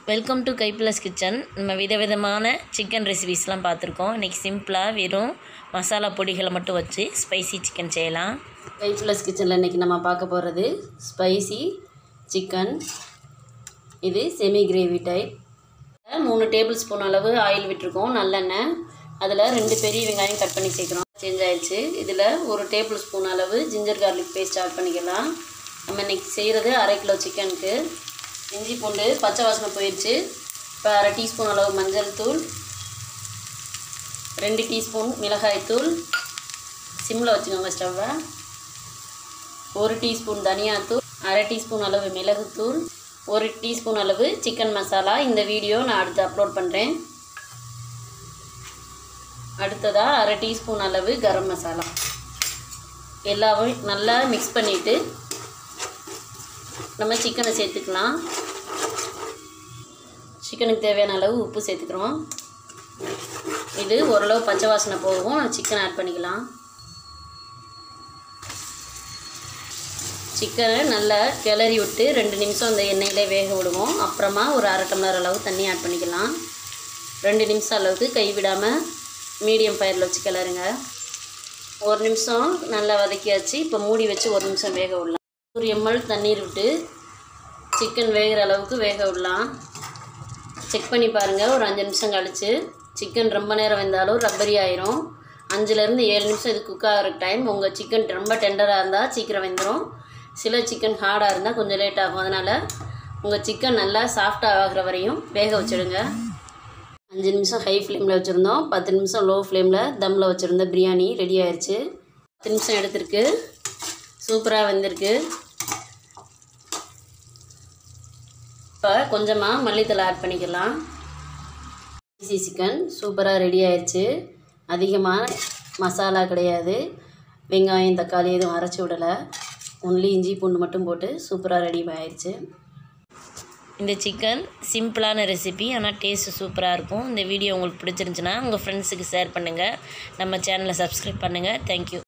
welcome to கைப்ளஸ் kitchen நம்ம விதவிதமான chicken ரெசிபிஸ்லாம் பார்த்துருக்கோம் இன்றைக்கி சிம்பிளாக வெறும் மசாலா பொடிகளை மட்டும் வச்சு ஸ்பைசி சிக்கன் செய்யலாம் கைப்ளஸ் கிச்சனில் இன்றைக்கி நம்ம பார்க்க போகிறது ஸ்பைசி சிக்கன் இது செமி கிரேவி டைப் மூணு டேபிள் ஸ்பூன் அளவு ஆயில் விட்டுருக்கோம் நல்லெண்ணெய் அதில் ரெண்டு பெரிய வெங்காயம் கட் பண்ணி சேர்க்குறோம் சேஞ்ச் ஆயிடுச்சு இதில் ஒரு டேபிள் ஸ்பூன் அளவு ஜிஞ்சர் கார்லிக் பேஸ்ட் ஆட் பண்ணிக்கலாம் நம்ம இன்றைக்கி செய்கிறது அரை கிலோ சிக்கனுக்கு இஞ்சி பூண்டு பச்சை வாசனை போயிடுச்சு இப்போ அரை டீஸ்பூன் அளவு மஞ்சள் தூள் ரெண்டு டீஸ்பூன் மிளகாய் தூள் சிம்மில் வச்சுக்கோங்க ஸ்டவ்வை ஒரு டீஸ்பூன் தனியாத்தூள் அரை டீஸ்பூன் அளவு மிளகுத்தூள் ஒரு டீஸ்பூன் அளவு சிக்கன் மசாலா இந்த வீடியோ நான் அடுத்து அப்லோட் பண்ணுறேன் அடுத்ததாக அரை டீஸ்பூன் அளவு கரம் மசாலா எல்லாமே நல்லா மிக்ஸ் பண்ணிவிட்டு நம்ம சிக்கனை சேர்த்துக்கலாம் சிக்கனுக்கு தேவையான அளவு உப்பு சேர்த்துக்கிறோம் இது ஓரளவு பச்சை வாசனை போகும் சிக்கன் ஆட் பண்ணிக்கலாம் சிக்கனை நல்லா கிளறி விட்டு ரெண்டு நிமிஷம் அந்த எண்ணெயிலே வேக விடுவோம் அப்புறமா ஒரு அரை டம்ளர் அளவு தண்ணி ஆட் பண்ணிக்கலாம் ரெண்டு நிமிஷம் அளவுக்கு கை விடாமல் மீடியம் ஃபயரில் வச்சு கிளறுங்க ஒரு நிமிஷம் நல்லா வதக்கியாச்சு இப்போ மூடி வச்சு ஒரு நிமிஷம் வேக விடலாம் ஒரு எம்எல் தண்ணீர் விட்டு சிக்கன் வேகிற அளவுக்கு வேக விடலாம் செக் பண்ணி பாருங்கள் ஒரு அஞ்சு நிமிஷம் கழித்து சிக்கன் ரொம்ப நேரம் வெந்தாலும் ரப்பரி ஆயிரும் அஞ்சுலேருந்து ஏழு நிமிஷம் இது குக் ஆகிற டைம் உங்கள் சிக்கன் ரொம்ப டெண்டராக இருந்தால் சீக்கிரம் வெந்துடும் சில சிக்கன் ஹார்டாக இருந்தால் கொஞ்சம் லேட் ஆகும் அதனால் உங்கள் சிக்கன் நல்லா சாஃப்டாக ஆகிற வரையும் வேக வச்சுடுங்க அஞ்சு நிமிஷம் ஹை ஃப்ளேமில் வச்சுருந்தோம் பத்து நிமிஷம் லோ ஃப்ளேமில் தம்மில் வச்சுருந்த பிரியாணி ரெடி ஆயிடுச்சு பத்து நிமிஷம் எடுத்திருக்கு சூப்பராக வெந்திருக்கு இப்போ கொஞ்சமாக மல்லித்தலை ஆட் பண்ணிக்கலாம் ஈஸி சிக்கன் சூப்பராக ரெடி ஆயிடுச்சு அதிகமாக மசாலா கிடையாது வெங்காயம் தக்காளி எதுவும் அரைச்சி விடலை ஒன்லி இஞ்சி பூண்டு மட்டும் போட்டு சூப்பராக ரெடி ஆயிடுச்சு இந்த சிக்கன் சிம்பிளான ரெசிபி ஆனால் டேஸ்ட்டு சூப்பராக இருக்கும் இந்த வீடியோ உங்களுக்கு பிடிச்சிருந்துச்சுன்னா உங்கள் ஃப்ரெண்ட்ஸுக்கு ஷேர் பண்ணுங்கள் நம்ம சேனலை சப்ஸ்கிரைப் பண்ணுங்கள் தேங்க்யூ